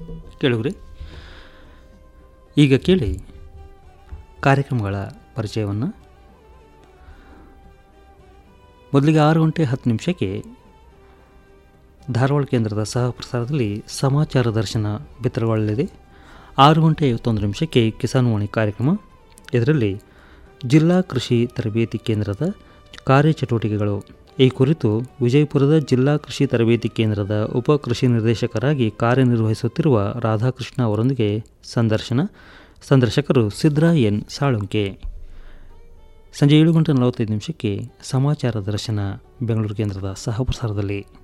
ಕೇಳುಗ್ರಿ ಈಗ ಕೇಳಿ ಕಾರ್ಯಕ್ರಮಗಳ ಪರಿಚಯವನ್ನು ಮೊದಲಿಗೆ ಆರು ಗಂಟೆ ಹತ್ತು ನಿಮಿಷಕ್ಕೆ ಧಾರವಾಡ ಕೇಂದ್ರದ ಸಹ ಪ್ರಸಾರದಲ್ಲಿ ಸಮಾಚಾರ ದರ್ಶನ ಬಿತ್ತರಗೊಳ್ಳಲಿದೆ ಆರು ಗಂಟೆ ಐವತ್ತೊಂದು ನಿಮಿಷಕ್ಕೆ ಕಿಸಾನ್ ವಾಣಿ ಕಾರ್ಯಕ್ರಮ ಇದರಲ್ಲಿ ಜಿಲ್ಲಾ ಕೃಷಿ ತರಬೇತಿ ಕೇಂದ್ರದ ಕಾರ್ಯಚಟುವಟಿಕೆಗಳು ಈ ಕುರಿತು ವಿಜಯಪುರದ ಜಿಲ್ಲಾ ಕೃಷಿ ತರಬೇತಿ ಕೇಂದ್ರದ ಉಪ ಕೃಷಿ ನಿರ್ದೇಶಕರಾಗಿ ಕಾರ್ಯನಿರ್ವಹಿಸುತ್ತಿರುವ ರಾಧಾಕೃಷ್ಣ ಅವರೊಂದಿಗೆ ಸಂದರ್ಶನ ಸಂದರ್ಶಕರು ಸಿದ್ರಾ ಎನ್ ಸಾಳುಂಕೆ ಸಂಜೆ ಏಳು ಗಂಟೆ ನಲವತ್ತೈದು ನಿಮಿಷಕ್ಕೆ ಸಮಾಚಾರ ದರ್ಶನ ಬೆಂಗಳೂರು ಕೇಂದ್ರದ ಸಹ ಪ್ರಸಾರದಲ್ಲಿ